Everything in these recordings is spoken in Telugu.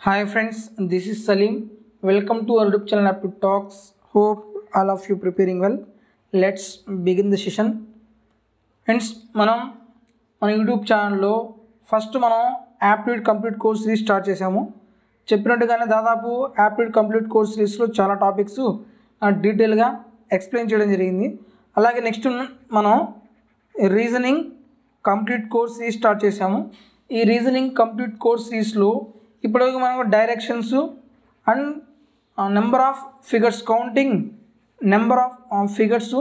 Hi friends, this is Salim. Welcome to our YouTube channel Aptitude Talks. Hope all of you preparing well. Let's begin the session. Friends మనం మన యూట్యూబ్ ఛానల్లో ఫస్ట్ మనం aptitude complete course series start చేసాము చెప్పినట్టుగానే దాదాపు యాప్టిట్యూడ్ కంప్లీట్ కోర్స్ సిరీస్లో చాలా టాపిక్స్ డీటెయిల్గా ఎక్స్ప్లెయిన్ చేయడం జరిగింది అలాగే నెక్స్ట్ మనం reasoning complete course series start చేసాము ఈ రీజనింగ్ కంప్లీట్ కోర్స్ సిరీస్లో ఇప్పటివరకు మనకు directions and number of figures counting number of figures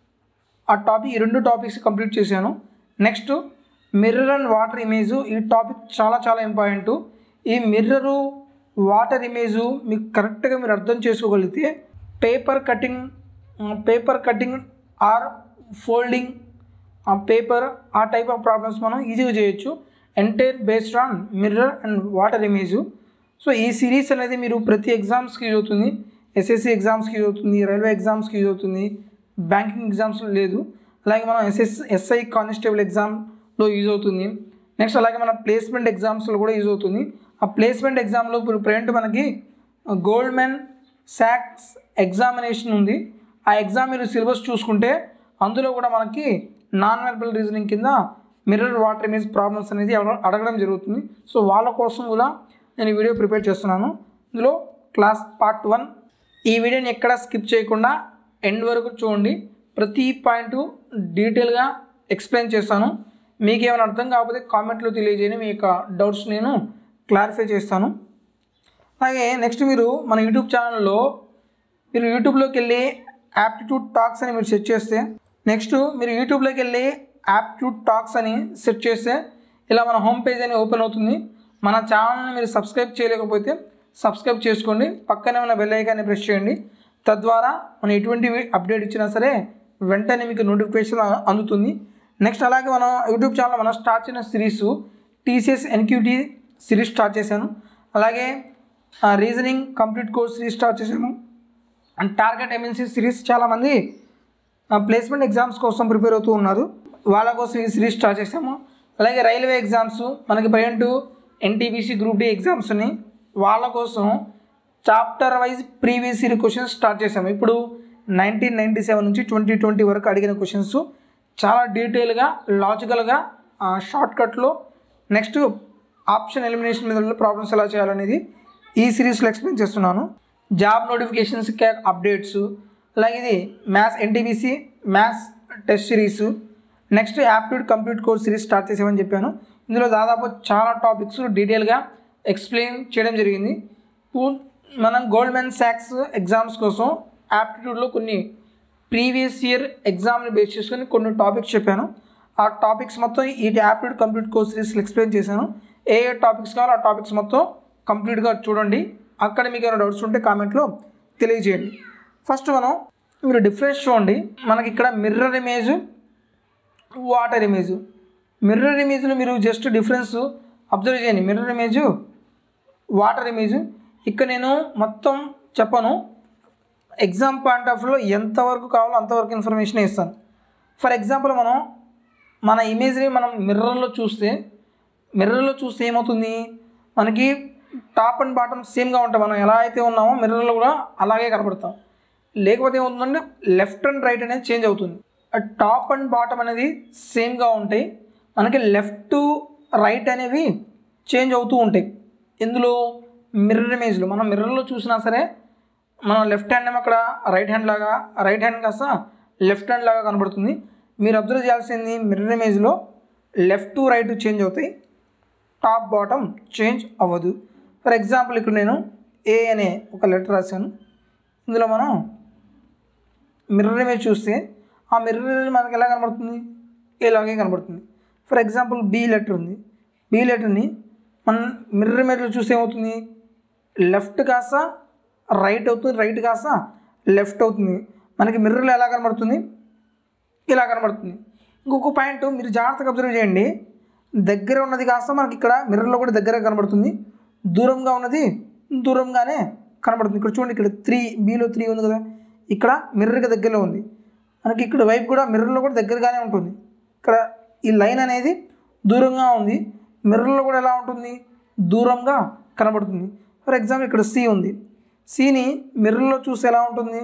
ఆ టాపిక్ ఈ రెండు టాపిక్స్ కంప్లీట్ చేశాను next mirror and water image ఈ టాపిక్ చాలా చాలా ఇంపార్టెంట్ ఈ మిర్రరు వాటర్ ఇమేజ్ మీకు కరెక్ట్గా మీరు అర్థం చేసుకోగలిగితే paper cutting paper cutting or folding paper ఆ టైప్ ఆఫ్ ప్రాబ్లమ్స్ మనం ఈజీగా చేయొచ్చు entire based on mirror and water image so ఈ సిరీస్ అనేది మీరు ప్రతి ఎగ్జామ్స్కి యూజ్ అవుతుంది ఎస్ఎస్సి ఎగ్జామ్స్కి యూజ్ అవుతుంది రైల్వే ఎగ్జామ్స్కి యూజ్ అవుతుంది బ్యాంకింగ్ ఎగ్జామ్స్లో లేదు అలాగే మనం ఎస్ఎస్ ఎస్ఐ కానిస్టేబుల్ ఎగ్జామ్లో యూజ్ అవుతుంది నెక్స్ట్ అలాగే మన ప్లేస్మెంట్ ఎగ్జామ్స్లో కూడా యూజ్ అవుతుంది ఆ ప్లేస్మెంట్ ఎగ్జామ్లో ఇప్పుడు ప్రజెంట్ మనకి గోల్డ్మెన్ శాక్స్ ఎగ్జామినేషన్ ఉంది ఆ ఎగ్జామ్ మీరు సిలబస్ చూసుకుంటే అందులో కూడా మనకి నాన్ వెర్బల్ రీజనింగ్ కింద మిర్రర్ వాటర్ ఇమేజ్ ప్రాబ్లమ్స్ అనేది అడగ- అడగడం జరుగుతుంది సో వాళ్ళ కోసం కూడా నేను ఈ వీడియో ప్రిపేర్ చేస్తున్నాను ఇందులో క్లాస్ పార్ట్ వన్ ఈ వీడియోని ఎక్కడ స్కిప్ చేయకుండా ఎండ్ వరకు చూడండి ప్రతి పాయింట్ డీటెయిల్గా ఎక్స్ప్లెయిన్ చేస్తాను మీకు ఏమైనా అర్థం కాకపోతే కామెంట్లో తెలియజేయండి మీ యొక్క డౌట్స్ నేను క్లారిఫై చేస్తాను అలాగే నెక్స్ట్ మీరు మన యూట్యూబ్ ఛానల్లో మీరు యూట్యూబ్లోకి వెళ్ళి యాప్టిట్యూడ్ టాక్స్ అని మీరు సెర్చ్ చేస్తే నెక్స్ట్ మీరు యూట్యూబ్లోకి వెళ్ళి యాప్టిట్యూడ్ టాక్స్ అని సెర్చ్ చేస్తే ఇలా మన హోమ్ పేజ్ అని ఓపెన్ అవుతుంది మన ఛానల్ని మీరు సబ్స్క్రైబ్ చేయలేకపోతే సబ్స్క్రైబ్ చేసుకోండి పక్కనే ఉన్న బెల్ ఐకాన్ని ప్రెస్ చేయండి తద్వారా మనం ఎటువంటి అప్డేట్ ఇచ్చినా సరే వెంటనే మీకు నోటిఫికేషన్ అ- అందుతుంది నెక్స్ట్ అలాగే మనం యూట్యూబ్ ఛానల్ మనం స్టార్ట్ చేసిన series TCS NQT series start చేశాను అలాగే reasoning complete course series start చేశాను అండ్ టార్గెట్ ఎంఎన్సీ సిరీస్ చాలామంది ప్లేస్మెంట్ ఎగ్జామ్స్ కోసం ప్రిపేర్ అవుతూ ఉన్నారు వాళ్ళ కోసం ఈ సిరీస్ స్టార్ట్ చేసాము అలాగే రైల్వే ఎగ్జామ్స్ మనకి present NTPC group D exams ఉన్నాయి వాళ్ళ కోసం chapter wise previous year questions start చేసాము ఇప్పుడు నైన్టీన్ నైంటీ సెవెన్ నుంచి ట్వంటీ ట్వంటీ వరకు అడిగిన క్వశ్చన్స్ చాలా డీటెయిల్గా లాజికల్గా షార్ట్ కట్లో నెక్స్ట్ ఆప్షన్ ఎలిమినేషన్ మీద ప్రాబ్లమ్స్ ఎలా చేయాలనేది ఈ సిరీస్లో ఎక్స్ప్లెయిన్ చేస్తున్నాను జాబ్ నోటిఫికేషన్స్ అప్డేట్స్ అలాగే ఇది maths NTPC maths test series next aptitude complete course series start చేసామని చెప్పాను ఇందులో దాదాపు చాలా టాపిక్స్ డీటెయిల్గా ఎక్స్ప్లెయిన్ చేయడం జరిగింది ఇప్పుడు మనం గోల్డ్మెన్ శాక్స్ ఎగ్జామ్స్ కోసం యాప్టిట్యూడ్లో కొన్ని ప్రీవియస్ ఇయర్ ఎగ్జామ్ని బేస్ చేసుకొని కొన్ని టాపిక్స్ చెప్పాను ఆ టాపిక్స్ మొత్తం ఈ యాప్టిట్యూడ్ కంప్లీట్ కోర్స్ సిరీస్లో ఎక్స్ప్లెయిన్ చేశాను ఏ ఏ టాపిక్స్ కావాలో ఆ టాపిక్స్ మొత్తం కంప్లీట్గా చూడండి అక్కడ మీకు ఏమైనా డౌట్స్ ఉంటే కామెంట్లో తెలియజేయండి ఫస్ట్ మనం మీరు డిఫరెన్స్ చూడండి మనకి ఇక్కడ mirror image water image mirror ఇమేజ్లో మీరు జస్ట్ డిఫరెన్స్ అబ్జర్వ్ చేయండి మిర్రర్ ఇమేజ్ వాటర్ ఇమేజ్ ఇక్కడ నేను మొత్తం చెప్పను ఎగ్జామ్ పాయింట్ ఆఫ్ వ్యూలో ఎంతవరకు కావాలో అంతవరకు ఇన్ఫర్మేషన్ ఇస్తాను ఫర్ ఎగ్జాంపుల్ మనం మన ఇమేజ్ని మనం మిర్రర్లో చూస్తే మిర్రర్లో చూస్తే ఏమవుతుంది మనకి టాప్ అండ్ బాటమ్ సేమ్గా ఉంటాం మనం ఎలా అయితే ఉన్నామో మిర్రర్లో కూడా అలాగే కనబడతాం లేకపోతే ఏమవుతుందంటే లెఫ్ట్ అండ్ రైట్ అనేది చేంజ్ అవుతుంది టాప్ అండ్ బాటమ్ అనేది సేమ్గా ఉంటాయి మనకి లెఫ్ట్ రైట్ అనేవి చేంజ్ అవుతూ ఉంటాయి ఇందులో మిర్రర్ ఇమేజ్లో మనం మిర్రర్లో చూసినా సరే మనం లెఫ్ట్ హ్యాండ్ ఏమో అక్కడ రైట్ హ్యాండ్ లాగా రైట్ హ్యాండ్ కాస్త లెఫ్ట్ హ్యాండ్ లాగా కనబడుతుంది మీరు అబ్జర్వ్ చేయాల్సింది మిర్రర్ ఇమేజ్లో లెఫ్ట్ టు రైట్ చేంజ్ అవుతాయి టాప్ బాటమ్ చేంజ్ అవ్వదు ఫర్ ఎగ్జాంపుల్ ఇక్కడ నేను ఏ అనే ఒక లెటర్ రాశాను ఇందులో మనం మిర్రర్ ఇమేజ్ చూస్తే ఆ మిర్రర్ ఇమేజ్ మనకి ఎలా కనబడుతుంది ఇలాగే కనబడుతుంది ఫర్ ఎగ్జాంపుల్ బి లెటర్ ఉంది బి లెటర్ని మనం మిర్రర్ ఇమేజ్లో చూస్తే ఏమవుతుంది లెఫ్ట్ కాస్త రైట్ అవుతుంది రైట్ కాస్త లెఫ్ట్ అవుతుంది మనకి మిర్రర్లో ఎలా కనబడుతుంది ఇలా కనబడుతుంది ఇంకొక పాయింట్ మీరు జాగ్రత్తగా అబ్జర్వ్ చేయండి దగ్గర ఉన్నది కాస్త మనకి ఇక్కడ మిర్రర్లో కూడా దగ్గర కనబడుతుంది దూరంగా ఉన్నది దూరంగానే కనబడుతుంది ఇక్కడ చూడండి ఇక్కడ త్రీ బీలో త్రీ ఉంది కదా ఇక్కడ మిర్రర్కి దగ్గరలో ఉంది మనకి ఇక్కడ వైపు కూడా మిర్రర్లో కూడా దగ్గరగానే ఉంటుంది ఇక్కడ ఈ లైన్ అనేది దూరంగా ఉంది మిర్రర్లో కూడా ఎలా ఉంటుంది దూరంగా కనబడుతుంది ఫర్ ఎగ్జాంపుల్ ఇక్కడ సి ఉంది సిని మిర్రర్లో చూస్తే ఎలా ఉంటుంది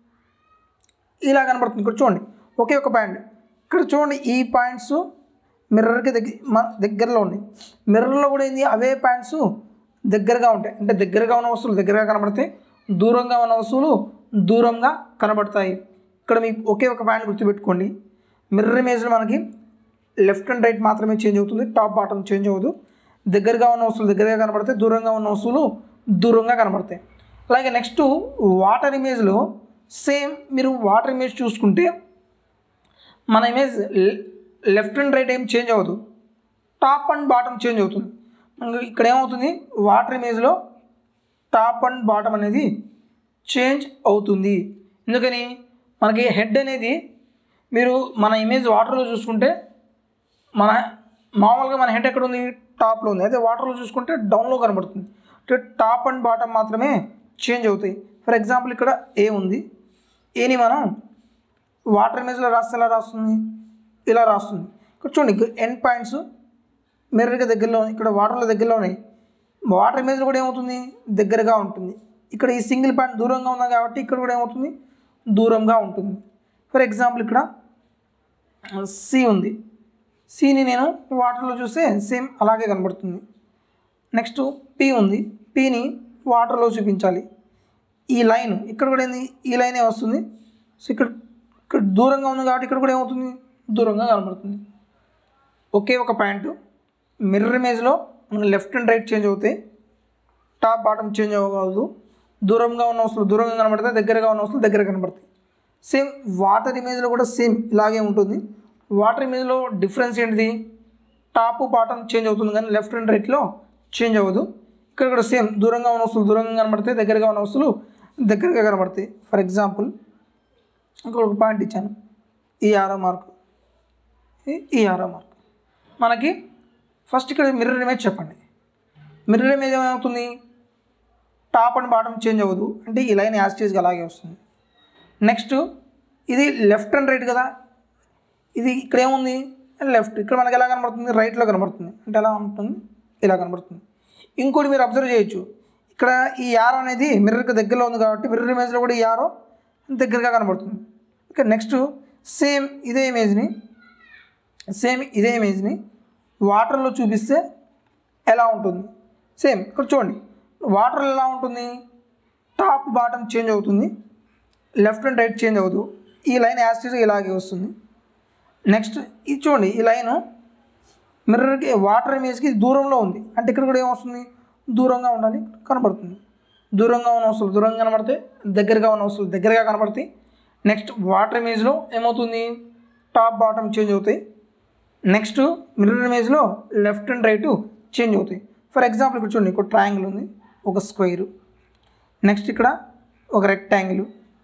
ఇలా కనబడుతుంది ఇక్కడ చూడండి ఒకే ఒక పాయింట్ ఇక్కడ చూడండి ఈ పాయింట్స్ మిర్రర్కి దగ్గర మన దగ్గరలో ఉన్నాయి మిర్రర్లో కూడా ఏంది అవే పాయింట్స్ దగ్గరగా ఉంటాయి అంటే దగ్గరగా ఉన్న వస్తువులు దగ్గరగా కనబడతాయి దూరంగా ఉన్న వస్తువులు దూరంగా కనబడతాయి ఇక్కడ మీకు ఒకే ఒక పాయింట్ గుర్తుపెట్టుకోండి మిర్రర్ ఇమేజ్లో మనకి లెఫ్ట్ అండ్ రైట్ మాత్రమే చేంజ్ అవుతుంది టాప్ బాటమ్ చేంజ్ అవ్వదు దగ్గరగా ఉన్న వస్తువులు దగ్గరగా కనబడతాయి దూరంగా ఉన్న వస్తువులు దూరంగా కనబడతాయి అలాగే నెక్స్ట్ వాటర్ ఇమేజ్లో సేమ్ మీరు వాటర్ ఇమేజ్ చూసుకుంటే మన ఇమేజ్ లెఫ్ట్ అండ్ రైట్ ఏం చేంజ్ అవ్వదు టాప్ అండ్ బాటమ్ చేంజ్ అవుతుంది మనకి ఇక్కడ ఏమవుతుంది వాటర్ ఇమేజ్లో టాప్ అండ్ బాటమ్ అనేది చేంజ్ అవుతుంది ఎందుకని మనకి హెడ్ అనేది మీరు మన ఇమేజ్ వాటర్లో చూసుకుంటే మన మామూలుగా మన హెడ్ ఎక్కడ ఉంది టాప్లో ఉంది అయితే వాటర్లో చూసుకుంటే డౌన్లో కనబడుతుంది అంటే టాప్ అండ్ బాటమ్ మాత్రమే చేంజ్ అవుతాయి ఫర్ ఎగ్జాంపుల్ ఇక్కడ ఏ ఉంది ఏని మనం వాటర్ ఇమేజ్లో రాస్తే ఎలా రాస్తుంది ఇలా రాస్తుంది ఇక్కడ చూడండి ఇక్కడ ఎండ్ పాయింట్స్ మిర్రర్కి దగ్గరలో ఉన్నాయి ఇక్కడ వాటర్లో దగ్గరలో ఉన్నాయి వాటర్ ఇమేజ్లో కూడా ఏమవుతుంది దగ్గరగా ఉంటుంది ఇక్కడ ఈ సింగిల్ పాయింట్ దూరంగా ఉంది కాబట్టి ఇక్కడ కూడా ఏమవుతుంది దూరంగా ఉంటుంది ఫర్ ఎగ్జాంపుల్ ఇక్కడ సి ఉంది సిని నేను వాటర్లో చూస్తే సేమ్ అలాగే కనబడుతుంది నెక్స్ట్ పి ఉంది పిని వాటర్లో చూపించాలి ఈ లైన్ ఇక్కడ కూడా ఏంది ఈ లైనే వస్తుంది సో ఇక్కడ ఇక్కడ దూరంగా ఉంది కాబట్టి ఇక్కడ కూడా ఏమవుతుంది దూరంగా కనబడుతుంది ఒకే ఒక పాయింట్ మిర్రర్ ఇమేజ్లో మనకి లెఫ్ట్ అండ్ రైట్ చేంజ్ అవుతాయి టాప్ బాటమ్ చేంజ్ అవ్వకూడదు దూరంగా ఉన్న వస్తువులు దూరంగా కనబడతాయి దగ్గరగా ఉన్న వస్తువులు దగ్గర కనబడతాయి సేమ్ వాటర్ ఇమేజ్లో కూడా సేమ్ ఇలాగే ఉంటుంది వాటర్ ఇమేజ్లో డిఫరెన్స్ ఏంటిది టాప్ బాటమ్ చేంజ్ అవుతుంది కానీ లెఫ్ట్ అండ్ రైట్లో చేంజ్ అవ్వదు ఇక్కడ కూడా సేమ్ దూరంగా ఉన్న వస్తువులు దూరంగా కనబడతాయి దగ్గరగా ఉన్న వస్తువులు దగ్గరగా కనబడతాయి ఫర్ ఎగ్జాంపుల్ ఇక్కడ ఒక పాయింట్ ఇచ్చాను ఈ ఆరో మార్క్ ఈ- ఈ ఆరో మార్క్ మనకి ఫస్ట్ ఇక్కడ మిర్రర్ ఇమేజ్ చెప్పండి మిర్రర్ ఇమేజ్ ఏమవుతుంది టాప్ అండ్ బాటమ్ చేంజ్ అవ్వదు అంటే ఈ లైన్ యాస్టేజ్గా అలాగే వస్తుంది నెక్స్ట్ ఇది లెఫ్ట్ అండ్ రైట్ కదా ఇది ఇక్కడ ఏముంది లెఫ్ట్ ఇక్కడ మనకి ఎలా కనబడుతుంది రైట్లో కనబడుతుంది అంటే ఎలా ఉంటుంది ఇలా కనబడుతుంది ఇంకోటి మీరు అబ్జర్వ్ చేయొచ్చు ఇక్కడ ఈ యారో అనేది మిర్రర్కి దగ్గరలో ఉంది కాబట్టి మిర్రర్ ఇమేజ్లో కూడా ఈ యారో దగ్గరగా కనబడుతుంది ఓకే నెక్స్ట్ సేమ్ ఇదే ఇమేజ్ని సేమ్ ఇదే ఇమేజ్ని వాటర్లో చూపిస్తే ఎలా ఉంటుంది సేమ్ ఇక్కడ చూడండి వాటర్ ఎలా ఉంటుంది టాప్ బాటమ్ చేంజ్ అవుతుంది లెఫ్ట్ అండ్ రైట్ చేంజ్ అవ్వదు ఈ లైన్ యాస్టిజ్ ఇలాగే వస్తుంది నెక్స్ట్ ఇది చూడండి ఈ లైన్ మిర్రర్కి వాటర్ ఇమేజ్కి దూరంలో ఉంది అంటే ఇక్కడ కూడా ఏమొస్తుంది దూరంగా ఉండాలి కనబడుతుంది దూరంగా ఉన్న వస్తువులు దూరంగా కనబడతాయి దగ్గరగా ఉన్న వస్తువులు దగ్గరగా కనబడతాయి నెక్స్ట్ వాటర్ ఇమేజ్లో ఏమవుతుంది టాప్ బాటమ్ చేంజ్ అవుతాయి నెక్స్ట్ మిర్రర్ ఇమేజ్లో లెఫ్ట్ అండ్ రైట్ చేంజ్ అవుతాయి ఫర్ ఎగ్జాంపుల్ ఇక్కడ చూడండి ఇక్కడ ట్రయాంగిల్ ఉంది ఒక స్క్వేర్ నెక్స్ట్ ఇక్కడ ఒక రెక్టాంగిల్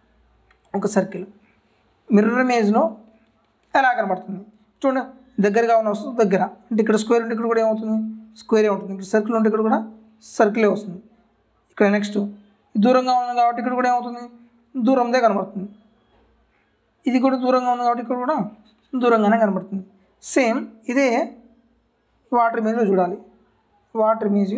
ఒక సర్కిల్ మిర్రర్ ఇమేజ్లో ఎలా కనబడుతుంది చూడండి దగ్గరగా ఉన్న వస్తువు దగ్గర అంటే ఇక్కడ స్క్వేర్ ఉంటే ఇక్కడ కూడా ఏమవుతుంది స్క్వేరే ఉంటుంది ఇక్కడ సర్కిల్ ఉంటే ఇక్కడ కూడా సర్కిలే వస్తుంది ఇక్కడ నెక్స్ట్ దూరంగా ఉంది కాబట్టి ఇక్కడ కూడా ఏమవుతుంది దూరందే కనబడుతుంది ఇది కూడా దూరంగా ఉంది కాబట్టి ఇక్కడ కూడా దూరంగానే కనబడుతుంది సేమ్ ఇదే వాటర్ ఇమేజ్లో చూడాలి వాటర్ ఇమేజ్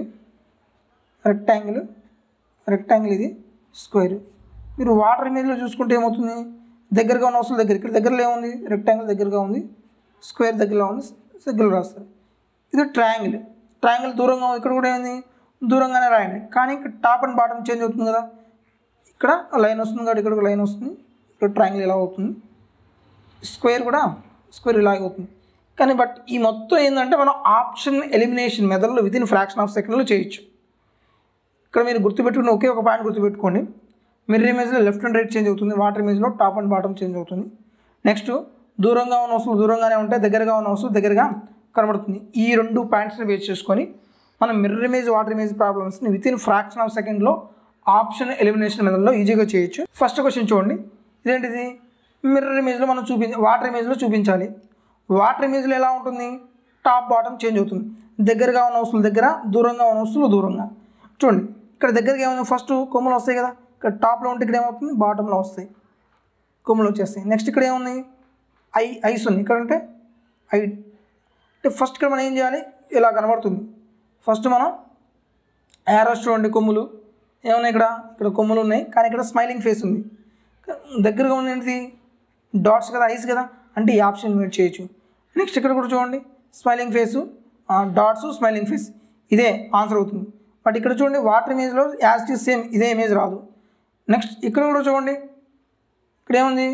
రెక్టాంగిల్ రెక్టాంగిల్ ఇది స్క్వేర్ మీరు వాటర్ ఇమేజ్లో చూసుకుంటే ఏమవుతుంది దగ్గరగా ఉన్న వస్తువులు దగ్గర ఇక్కడ దగ్గరలో ఏముంది రెక్టాంగిల్ దగ్గరగా ఉంది స్క్వేర్ దగ్గరలో ఉంది దగ్గరలో రాస్తారు ఇది ట్రయాంగిల్ ట్రయాంగిల్ దూరంగా ఉంది ఇక్కడ కూడా ఏంది దూరంగానే రాయండి కానీ ఇక్కడ టాప్ అండ్ బాటమ్ చేంజ్ అవుతుంది కదా ఇక్కడ లైన్ వస్తుంది కాబట్టి ఇక్కడ ఒక లైన్ వస్తుంది ఇక్కడ ట్రయాంగిల్ ఇలా అవుతుంది స్క్వేర్ కూడా స్క్వేర్ ఇలాగే అవుతుంది కానీ బట్ ఈ మొత్తం ఏంటంటే మనం ఆప్షన్ ఎలిమినేషన్ మెథడ్లో విత్ ఇన్ ఫ్రాక్షన్ ఆఫ్ సెకండ్లో చేయొచ్చు ఇక్కడ మీరు గుర్తుపెట్టుకుని ఒకే ఒక పాయింట్ గుర్తుపెట్టుకోండి మిర్రర్ ఇమేజ్లో లెఫ్ట్ అండ్ రైట్ చేంజ్ అవుతుంది వాటర్ ఇమేజ్లో టాప్ అండ్ బాటమ్ చేంజ్ అవుతుంది నెక్స్ట్ దూరంగా ఉన్న వస్తువులు దూరంగానే ఉంటాయి దగ్గరగా ఉన్న వస్తువు దగ్గరగా కనబడుతుంది ఈ రెండు పాయింట్స్ని బేస్ చేసుకొని మనం మిర్రర్ ఇమేజ్ వాటర్ ఇమేజ్ ప్రాబ్లమ్స్ని విత్ ఇన్ ఫ్రాక్షన్ ఆఫ్ సెకండ్లో ఆప్షన్ ఎలిమినేషన్ మెథడ్లో ఈజీగా చేయొచ్చు ఫస్ట్ క్వశ్చన్ చూడండి ఇదేంటిది మిర్రర్ ఇమేజ్లో మనం చూపించ వాటర్ ఇమేజ్లో చూపించాలి వాటర్ ఇమేజ్లో ఎలా ఉంటుంది టాప్ బాటమ్ చేంజ్ అవుతుంది దగ్గరగా ఉన్న వస్తువుల దగ్గర దూరంగా ఉన్న వస్తువులు దూరంగా చూడండి ఇక్కడ దగ్గరగా ఏమైంది ఫస్ట్ కొమ్ములు వస్తాయి కదా ఇక్కడ టాప్లో ఉంటే ఇక్కడ ఏమవుతుంది బాటంలో వస్తాయి కొమ్ములు వచ్చేస్తాయి నెక్స్ట్ ఇక్కడ ఏముంది ఐ ఐస్ ఉంది ఇక్కడ అంటే ఐ అంటే ఫస్ట్ ఇక్కడ మనం ఏం చేయాలి ఇలా కనబడుతుంది ఫస్ట్ మనం యారోస్ చూడండి కొమ్ములు ఏమున్నాయి ఇక్కడ ఇక్కడ కొమ్ములు ఉన్నాయి కానీ ఇక్కడ స్మైలింగ్ ఫేస్ ఉంది దగ్గరగా ఉంది ఏంటిది డాట్స్ కదా ఐస్ కదా అంటే ఈ ఆప్షన్ మీరు చేయొచ్చు నెక్స్ట్ ఇక్కడ కూడా చూడండి smiling face dots smiling face ఇదే ఆన్సర్ అవుతుంది బట్ ఇక్కడ చూడండి వాటర్ ఇమేజ్లో యాజ్ ఇట్ సేమ్ ఇదే ఇమేజ్ రాదు నెక్స్ట్ ఇక్కడ కూడా చూడండి ఇక్కడ ఏముంది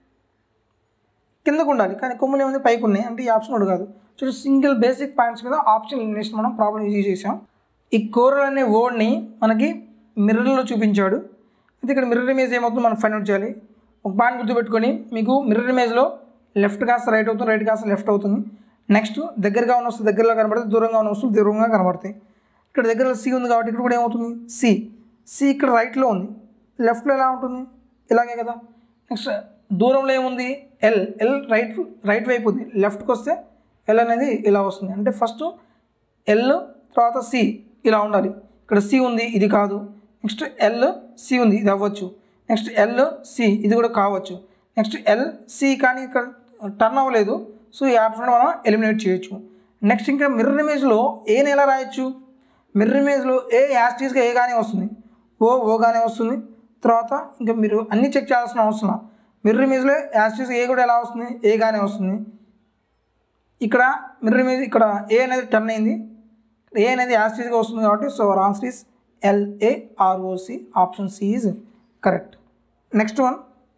కిందకు ఉండాలి కానీ కొమ్ములు ఏముంది పైకి ఉన్నాయి అంటే ఈ ఆప్షన్ కూడా కాదు చూడండి సింగిల్ బేసిక్ పాయింట్స్ మీద ఆప్షన్ ఎలిమినేషన్ మనం ప్రాబ్లం యూజ్ చేసాం ఈ కోరల్ అనే వర్డ్ని మనకి మిర్రర్లో చూపించాడు అయితే ఇక్కడ మిర్రర్ ఇమేజ్ ఏమవుతుందో మనం ఫైండ్ అవుట్ చేయాలి ఒక పాయింట్ గుర్తుపెట్టుకొని మీకు మిర్రర్ ఇమేజ్లో లెఫ్ట్ కాస్త రైట్ అవుతుంది రైట్ కాస్త లెఫ్ట్ అవుతుంది నెక్స్ట్ దగ్గరగా ఉన్న వస్తువు దగ్గరలో కనబడుతుంది దూరంగా ఉన్న వస్తువులు దూరంగా కనబడతాయి ఇక్కడ దగ్గర సి ఉంది కాబట్టి ఇక్కడ కూడా ఏమవుతుంది సి సి ఇక్కడ రైట్లో ఉంది లెఫ్ట్లో ఎలా ఉంటుంది ఇలాగే కదా నెక్స్ట్ దూరంలో ఏముంది ఎల్ ఎల్ రైట్ రైట్ వైపు ఉంది లెఫ్ట్కి వస్తే ఎల్ అనేది ఇలా వస్తుంది అంటే ఫస్ట్ ఎల్ తర్వాత సి ఇలా ఉండాలి ఇక్కడ సి ఉంది ఇది కాదు నెక్స్ట్ ఎల్ సి ఉంది ఇది అవ్వచ్చు నెక్స్ట్ ఎల్ సి ఇది కూడా కావచ్చు నెక్స్ట్ ఎల్ సి కానీ ఇక్కడ టర్న్ అవ్వలేదు సో ఈ ఆప్షన్ మనం ఎలిమినేట్ చేయొచ్చు నెక్స్ట్ ఇంకా మిర్రర్ ఇమేజ్లో ఏని ఎలా రాయొచ్చు మిర్రర్ ఇమేజ్లో ఏ యాస్టీస్గా ఏ గానే వస్తుంది ఓ ఓ గానే వస్తుంది తర్వాత ఇంకా మీరు అన్ని చెక్ చేయాల్సిన అవసరం మిర్రర్ ఇమేజ్లో యాస్టీస్ ఏ కూడా ఎలా వస్తుంది ఏ గానే వస్తుంది ఇక్కడ మిర్రర్ ఇమేజ్ ఇక్కడ ఏ అనేది టర్న్ అయింది ఏ అనేది యాస్టీస్గా వస్తుంది కాబట్టి so our answer is L A R O C option C is correct next one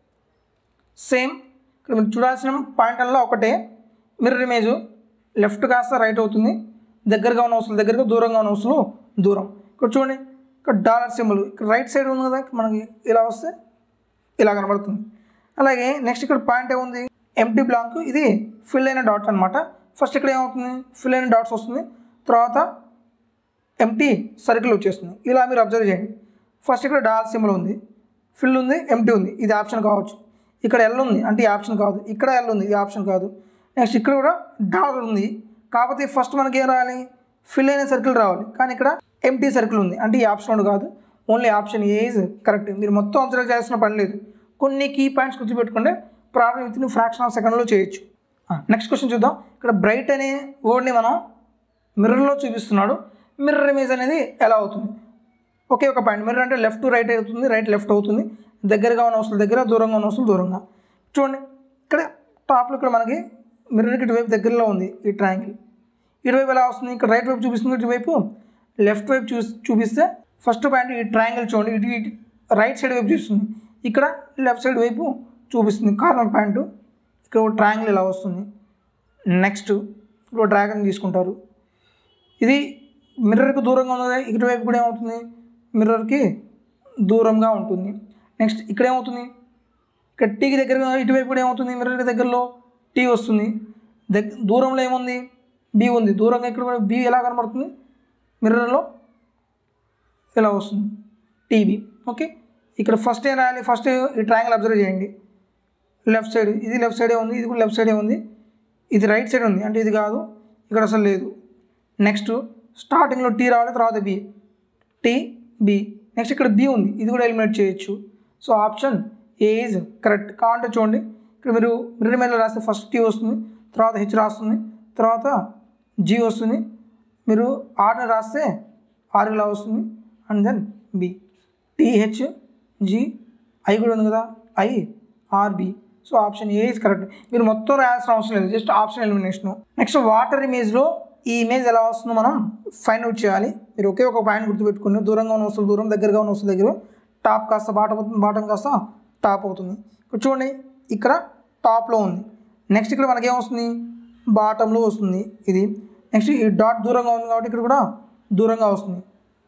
same ఇక్కడ మీరు చూడాల్సిన పాయింట్ అలా ఒకటే మిర్రర్ ఇమేజ్ లెఫ్ట్ కాస్త రైట్ అవుతుంది దగ్గరగా ఉన్న వస్తువులు దగ్గరగా దూరంగా ఉన్న వస్తువులు దూరం ఇక్కడ చూడండి ఇక్కడ డాలర్ సింబల్ ఇక్కడ రైట్ సైడ్ ఉంది కదా మనకి ఇలా వస్తే ఇలా కనబడుతుంది అలాగే నెక్స్ట్ ఇక్కడ పాయింట్ ఏముంది ఎంటీ బ్లాంక్ ఇది ఫిల్ అయిన డాట్ అనమాట ఫస్ట్ ఇక్కడ ఏమవుతుంది ఫిల్ అయిన డాట్స్ వస్తుంది తర్వాత ఎంటీ సర్కిల్ వచ్చేస్తుంది ఇలా మీరు అబ్జర్వ్ చేయండి ఫస్ట్ ఇక్కడ డాల్ సింబల్ ఉంది ఫిల్ ఉంది ఎంటీ ఉంది ఇది ఆప్షన్ కావచ్చు ఇక్కడ ఎల్ ఉంది అంటే ఈ ఆప్షన్ కాదు ఇక్కడ ఎల్ ఉంది ఇది ఆప్షన్ కాదు నెక్స్ట్ ఇక్కడ కూడా డాల్ ఉంది కాకపోతే ఫస్ట్ మనకి ఏం రావాలి ఫిల్ అయిన సర్కిల్ రావాలి కానీ ఇక్కడ ఎంటీ సర్కిల్ ఉంది అంటే ఈ ఆప్షన్ కూడా కాదు only option A is correct మీరు మొత్తం అబ్జర్వ్ చేయాల్సిన పని లేదు కొన్ని కీ పాయింట్స్ గుర్తుపెట్టుకుంటే problem within fraction of సెకండ్లో చేయొచ్చు నెక్స్ట్ క్వశ్చన్ చూద్దాం ఇక్కడ బ్రైట్ అనే వర్డ్ని మనం మిర్రర్లో చూపిస్తున్నాడు మిర్రర్ ఇమేజ్ అనేది ఎలా అవుతుంది ఒకే ఒక పాయింట్ మిర్రర్ అంటే లెఫ్ట్ రైట్ అవుతుంది రైట్ లెఫ్ట్ అవుతుంది దగ్గరగా ఉన్న వస్తువుల దగ్గర దూరంగా ఉన్న వస్తువులు దూరంగా చూడండి ఇక్కడ టాప్లో ఇక్కడ మనకి మిర్రర్కి ఇటువైపు దగ్గరలో ఉంది ఈ ట్రయాంగిల్ ఇటువైపు ఎలా వస్తుంది ఇక్కడ రైట్ వైపు చూపిస్తుంది ఇటువైపు లెఫ్ట్ వైపు చూ చూపిస్తే ఫస్ట్ పాయింట్ ఈ ట్రయాంగిల్ చూడండి ఇటు ఇటు రైట్ సైడ్ వైపు చూస్తుంది ఇక్కడ లెఫ్ట్ సైడ్ వైపు చూపిస్తుంది కార్నర్ పాయింట్ ఇక్కడ ఒక ట్రయాంగిల్ ఇలా వస్తుంది నెక్స్ట్ ఇప్పుడు డ్రాగన్ తీసుకుంటారు ఇది మిర్రర్కి దూరంగా ఉన్నది ఇటువైపు కూడా ఏమవుతుంది మిర్రర్కి దూరంగా ఉంటుంది నెక్స్ట్ ఇక్కడ ఏమవుతుంది ఇక్కడ టీకి దగ్గరగా ఇటువైపు కూడా ఏమవుతుంది మిర్రర్కి దగ్గరలో టీ వస్తుంది దగ్గ దూరంలో ఏముంది బి ఉంది దూరంగా ఇక్కడ కూడా బి ఎలా కనబడుతుంది మిర్రర్లో ఇలా వస్తుంది టీబీ ఓకే ఇక్కడ ఫస్ట్ ఏం రాయాలి ఫస్ట్ ఈ ట్రయాంగిల్ అబ్జర్వ్ చేయండి లెఫ్ట్ సైడ్ ఇది లెఫ్ట్ సైడే ఉంది ఇది కూడా లెఫ్ట్ సైడే ఉంది ఇది రైట్ సైడ్ ఉంది అంటే ఇది కాదు ఇక్కడ అసలు లేదు నెక్స్ట్ స్టార్టింగ్లో టీ రావాలి తర్వాత బి టీ బి నెక్స్ట్ ఇక్కడ బి ఉంది ఇది కూడా ఎలిమినేట్ చేయొచ్చు so option A is correct కావాలంటే చూడండి ఇక్కడ మీరు మిర్రర్ మీద రాస్తే ఫస్ట్ టీ వస్తుంది తర్వాత హెచ్ రాస్తుంది తర్వాత జీ వస్తుంది మీరు ఆర్ని రాస్తే ఆర్ ఇలా వస్తుంది and then B T H G I కూడా ఉంది కదా I R B so option A is correct మీరు మొత్తం రాయాల్సిన అవసరం లేదు just option elimination next water ఇమేజ్లో ఈ ఇమేజ్ ఎలా వస్తుందో మనం ఫైండ్ అవుట్ చేయాలి మీరు ఒకే ఒక పాయింట్ గుర్తుపెట్టుకుని దూరంగా ఉన్న వస్తువులు దూరం దగ్గరగా ఉన్న వస్తువుల దగ్గర టాప్ కాస్త బాటం అవుతుంది బాటం కాస్త టాప్ అవుతుంది ఇక్కడ చూడండి ఇక్కడ టాప్లో ఉంది నెక్స్ట్ ఇక్కడ మనకి ఏమొస్తుంది బాటంలో వస్తుంది ఇది నెక్స్ట్ ఈ డాట్ దూరంగా ఉంది కాబట్టి ఇక్కడ కూడా దూరంగా వస్తుంది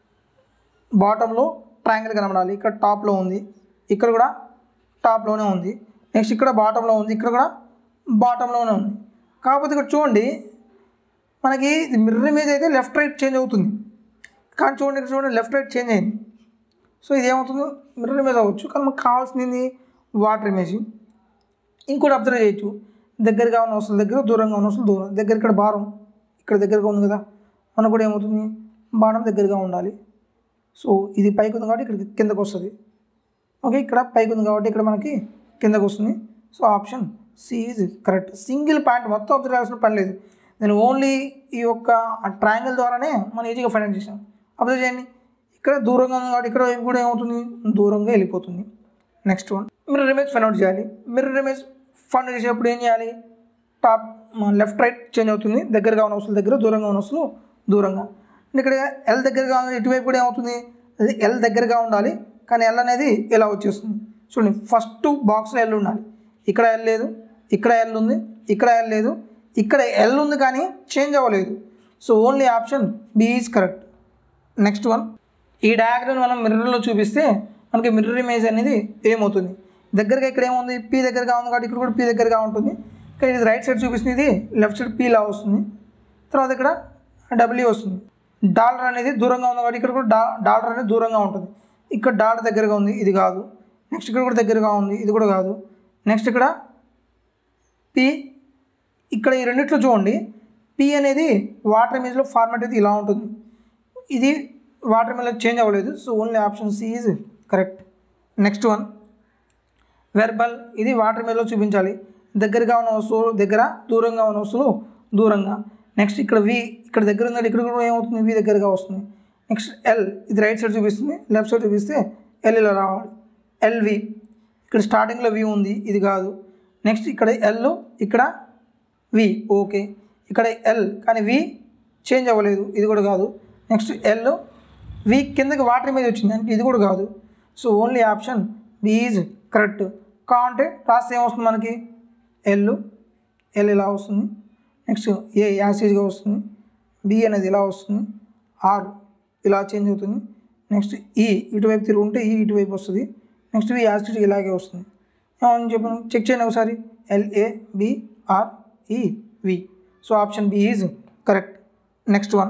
బాటంలో ట్రయాంగిల్ కనబడాలి ఇక్కడ టాప్లో ఉంది ఇక్కడ కూడా టాప్లోనే ఉంది నెక్స్ట్ ఇక్కడ బాటంలో ఉంది ఇక్కడ కూడా బాటంలోనే ఉంది కాకపోతే ఇక్కడ చూడండి మనకి మిర్రర్ ఇమేజ్ అయితే లెఫ్ట్ రైట్ చేంజ్ అవుతుంది కానీ చూడండి ఇక్కడ చూడండి లెఫ్ట్ రైట్ చేంజ్ అయింది సో ఇది ఏమవుతుంది మిర్రర్ ఇమేజ్ అవ్వచ్చు కానీ మనకు కావాల్సింది వాటర్ ఇమేజ్ ఇంకోటి అబ్జర్వ్ చేయొచ్చు దగ్గరగా ఉన్న వస్తువుల దగ్గర దూరంగా ఉన్న వస్తువులు దూరం దగ్గర ఇక్కడ భారం ఇక్కడ దగ్గరగా ఉంది కదా మనకు కూడా ఏమవుతుంది బాణం దగ్గరగా ఉండాలి సో ఇది పైకి ఉంది కాబట్టి ఇక్కడ కిందకు వస్తుంది ఓకే ఇక్కడ పైకి ఉంది కాబట్టి ఇక్కడ మనకి కిందకు వస్తుంది so option C is correct single point మొత్తం అబ్జర్వ్ చేయాల్సిన పని లేదు నేను ఓన్లీ ఈ యొక్క ట్రయాంగిల్ ద్వారానే మనం ఈజీగా ఫైండ్ చేసాం అబ్జర్వ్ చేయండి ఇక్కడ దూరంగా ఉంది కాబట్టి ఇక్కడ వైపు కూడా ఏమవుతుంది దూరంగా వెళ్ళిపోతుంది next one mirror image find out చేయాలి మిర్రర్ ఇమేజ్ ఫైండ్ చేసేటప్పుడు ఏం చేయాలి టాప్ లెఫ్ట్ రైట్ చేంజ్ అవుతుంది దగ్గరగా ఉన్న వస్తువుల దగ్గర దూరంగా ఉన్న వస్తువులు దూరంగా అండ్ ఇక్కడ ఎల్ దగ్గరగా ఉంది ఇటువైపు కూడా ఏమవుతుంది అది ఎల్ దగ్గరగా ఉండాలి కానీ ఎల్ అనేది ఇలా వచ్చేస్తుంది చూడండి ఫస్ట్ బాక్స్లో ఎల్ ఉండాలి ఇక్కడ ఎల్ లేదు ఇక్కడ ఎల్ ఉంది ఇక్కడ ఎల్ లేదు ఇక్కడ ఎల్ ఉంది కానీ చేంజ్ అవ్వలేదు so only option B is correct next one ఈ డయాగ్రామ్ మనం మిర్రర్లో చూపిస్తే మనకి మిర్రర్ ఇమేజ్ అనేది ఏమవుతుంది దగ్గరగా ఇక్కడ ఏముంది పీ దగ్గరగా ఉంది కాబట్టి ఇక్కడ కూడా పీ దగ్గరగా ఉంటుంది ఇక్కడ ఇది రైట్ సైడ్ చూపిస్తుంది ఇది లెఫ్ట్ సైడ్ పీలా వస్తుంది తర్వాత ఇక్కడ డబ్ల్యూ వస్తుంది డాలర్ అనేది దూరంగా ఉంది కాబట్టి ఇక్కడ కూడా డా డాలర్ అనేది దూరంగా ఉంటుంది ఇక్కడ డాలర్ దగ్గరగా ఉంది ఇది కాదు నెక్స్ట్ ఇక్కడ కూడా దగ్గరగా ఉంది ఇది కూడా కాదు నెక్స్ట్ ఇక్కడ పి ఇక్కడ ఈ రెండిట్లో చూడండి పి అనేది వాటర్ ఇమేజ్లో ఫార్మాట్ అయితే ఇలా ఉంటుంది ఇది వాటర్ మీద చేంజ్ అవ్వలేదు so only option C is correct next one verbal ఇది వాటర్ మీదలో చూపించాలి దగ్గరగా ఉన్న వస్తువులు దగ్గర దూరంగా ఉన్న వస్తువులు దూరంగా నెక్స్ట్ ఇక్కడ వి ఇక్కడ దగ్గర ఉంది ఇక్కడ కూడా ఏమవుతుంది వి దగ్గరగా వస్తుంది నెక్స్ట్ ఎల్ ఇది రైట్ సైడ్ చూపిస్తుంది లెఫ్ట్ సైడ్ చూపిస్తే ఎల్ ఇలా రావాలి ఎల్వి ఇక్కడ స్టార్టింగ్లో వి ఉంది ఇది కాదు నెక్స్ట్ ఇక్కడ ఎల్ ఇక్కడ వి ఓకే ఇక్కడ ఎల్ కానీ వి చేంజ్ అవ్వలేదు ఇది కూడా కాదు నెక్స్ట్ ఎల్ వి కిందకి వాటర్ మీద వచ్చింది అంటే ఇది కూడా కాదు so only option B is correct కా అంటే రాస్తే ఏమొస్తుంది మనకి ఎల్ ఎల్ ఇలా వస్తుంది నెక్స్ట్ ఏ యాసిడ్గా వస్తుంది బి అనేది ఇలా వస్తుంది ఆర్ ఇలా చేంజ్ అవుతుంది నెక్స్ట్ ఈ ఇటువైపు తిరిగి ఉంటే ఈ ఇటువైపు వస్తుంది నెక్స్ట్ వి యాసిడ్ ఇలాగే వస్తుంది ఏమని చెప్పాను చెక్ చేయండి ఒకసారి L A B R E V so option B is correct next one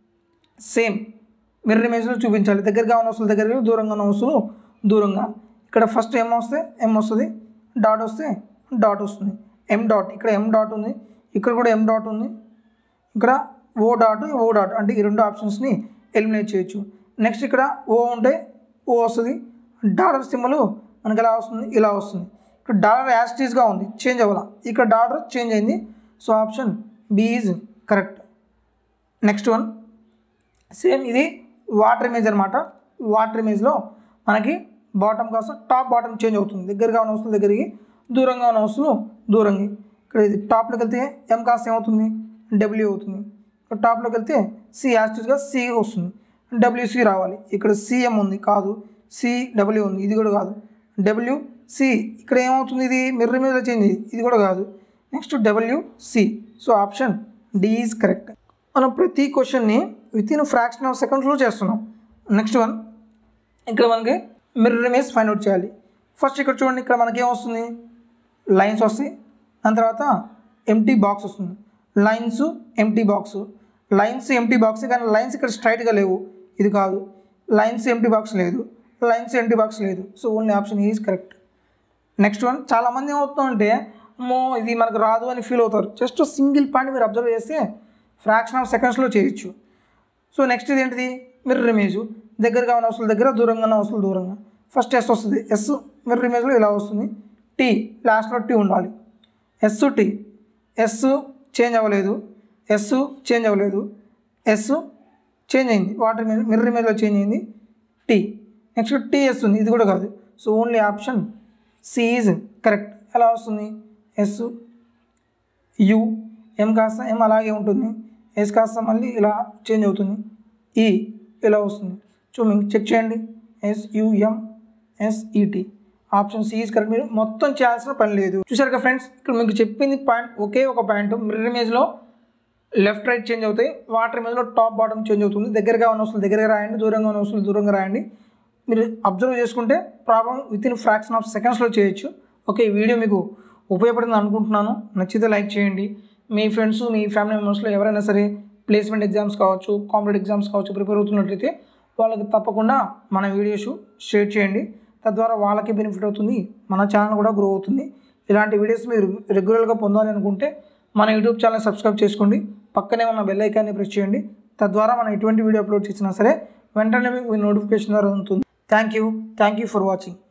same mirror ఇమేజ్లో చూపించాలి దగ్గరగా ఉన్న వస్తువులు దగ్గరగా దూరంగా ఉన్న వస్తువులు దూరంగా ఇక్కడ ఫస్ట్ ఎం వస్తే ఎం వస్తుంది డాట్ వస్తే డాట్ వస్తుంది ఎం డాట్ ఇక్కడ ఎం డాట్ ఉంది ఇక్కడ కూడా ఎం డాట్ ఉంది ఇక్కడ ఓ డాట్ ఓ డాట్ అంటే ఈ రెండు ఆప్షన్స్ని ఎలిమినేట్ చేయొచ్చు నెక్స్ట్ ఇక్కడ ఓ ఉంటే ఓ వస్తుంది డాలర్ సింబల్ మనకి ఎలా వస్తుంది ఇలా వస్తుంది ఇక్కడ డాలర్ యాస్టీస్గా ఉంది చేంజ్ అవ్వాల ఇక్కడ డాలర్ చేంజ్ అయింది so option B is correct next one same ఇది వాటర్ ఇమేజ్ అనమాట వాటర్ ఇమేజ్లో మనకి బాటమ్ కాస్త టాప్ బాటమ్ చేంజ్ అవుతుంది దగ్గరగా ఉన్న వస్తువుల దగ్గరికి దూరంగా ఉన్న వస్తువులు దూరంగా ఇక్కడ ఇది టాప్లోకి వెళ్తే ఎం కాస్త ఏమవుతుంది డబ్ల్యూ అవుతుంది ఇక్కడ టాప్లోకి వెళ్తే సి యాస్టిస్గా సి వస్తుంది డబ్ల్యూసి రావాలి ఇక్కడ సిఎం ఉంది కాదు సి డబ్ల్యూ ఉంది ఇది కూడా కాదు డబ్ల్యూ సి ఇక్కడ ఏమవుతుంది ఇది మిర్రర్ మీద చేంజ్ అయ్యింది ఇది కూడా కాదు next W C so option D is correct మనం ప్రతి క్వశ్చన్ని విత్ ఇన్ ఫ్రాక్షన్ ఆఫ్ సెకండ్స్లో చేస్తున్నాం నెక్స్ట్ వన్ ఇక్కడ మనకి మిర్రర్ ఇమేజ్ ఫైండ్ అవుట్ చేయాలి ఫస్ట్ ఇక్కడ చూడండి ఇక్కడ మనకి ఏమొస్తుంది లైన్స్ వస్తాయి దాని తర్వాత ఎంటీ బాక్స్ వస్తుంది lines empty box lines empty box కానీ లైన్స్ ఇక్కడ స్ట్రైట్గా లేవు ఇది కాదు లైన్స్ ఎంటీ బాక్స్ లేదు లైన్స్ ఎంటీ బాక్స్ లేదు so only option is correct next one చాలామంది ఏమవుతుందంటే అమ్మో ఇది మనకు రాదు అని ఫీల్ అవుతారు జస్ట్ సింగిల్ పాయింట్ మీరు అబ్జర్వ్ చేస్తే ఫ్రాక్షన్ ఆఫ్ సెకండ్స్లో చేయొచ్చు సో నెక్స్ట్ ఇది ఏంటిది మిర్రర్ ఇమేజ్ దగ్గరగా ఉన్న వస్తువుల దగ్గర దూరంగా ఉన్న వస్తువులు దూరంగా ఫస్ట్ ఎస్ వస్తుంది ఎస్ మిర్రర్ ఇమేజ్లో ఇలా వస్తుంది టీ లాస్ట్లో టీ ఉండాలి ఎస్ టీ ఎస్ చేంజ్ అవ్వలేదు ఎస్ చేంజ్ అవ్వలేదు ఎస్ చేంజ్ అయింది వాటర్ ఇమేజ్ మిర్రర్ ఇమేజ్లో చేంజ్ అయింది టీ నెక్స్ట్ టీఎస్ ఉంది ఇది కూడా కాదు so only option C is correct ఎలా వస్తుంది ఎస్ యు ఎం కాస్త ఎం అలాగే ఉంటుంది ఎస్ కాస్త మళ్ళీ ఇలా చేంజ్ అవుతుంది ఈ ఇలా వస్తుంది సో మీకు చెక్ చేయండి S U M S E T option C is correct మీరు మొత్తం చేయాల్సిన పని లేదు చూసారు కదా ఫ్రెండ్స్ ఇక్కడ మీకు చెప్పింది పాయింట్ ఒకే ఒక పాయింట్ మిర్రర్ ఇమేజ్లో లెఫ్ట్ రైట్ చేంజ్ అవుతాయి వాటర్ ఇమేజ్లో టాప్ బాటమ్ చేంజ్ అవుతుంది దగ్గరగా ఉన్న వస్తువులు దగ్గరగా రాయండి దూరంగా ఉన్న వస్తువులు దూరంగా రాయండి మీరు అబ్జర్వ్ చేసుకుంటే problem within fraction of సెకండ్స్లో చేయొచ్చు ఓకే ఈ వీడియో మీకు ఉపయోగపడుతుంది అనుకుంటున్నాను నచ్చితే లైక్ చేయండి మీ ఫ్రెండ్స్ మీ ఫ్యామిలీ మెంబర్స్లో ఎవరైనా సరే ప్లేస్మెంట్ ఎగ్జామ్స్ కావచ్చు కాంపిటేటివ్ ఎగ్జామ్స్ కావచ్చు ప్రిపేర్ అవుతున్నట్లయితే వాళ్ళకి తప్పకుండా మన వీడియోస్ షేర్ చేయండి తద్వారా వాళ్ళకి బెనిఫిట్ అవుతుంది మన ఛానల్ కూడా గ్రో అవుతుంది ఇలాంటి వీడియోస్ మీరు రెగ్యులర్గా పొందాలి అనుకుంటే మన యూట్యూబ్ ఛానల్ సబ్స్క్రైబ్ చేసుకోండి పక్కనే ఉన్న బెల్ ఐకాన్ని ప్రెస్ చేయండి తద్వారా మనం ఎటువంటి వీడియో అప్లోడ్ చేసినా సరే వెంటనే మీకు నోటిఫికేషన్ ద్వారా ఉంటుంది thank you thank you for watching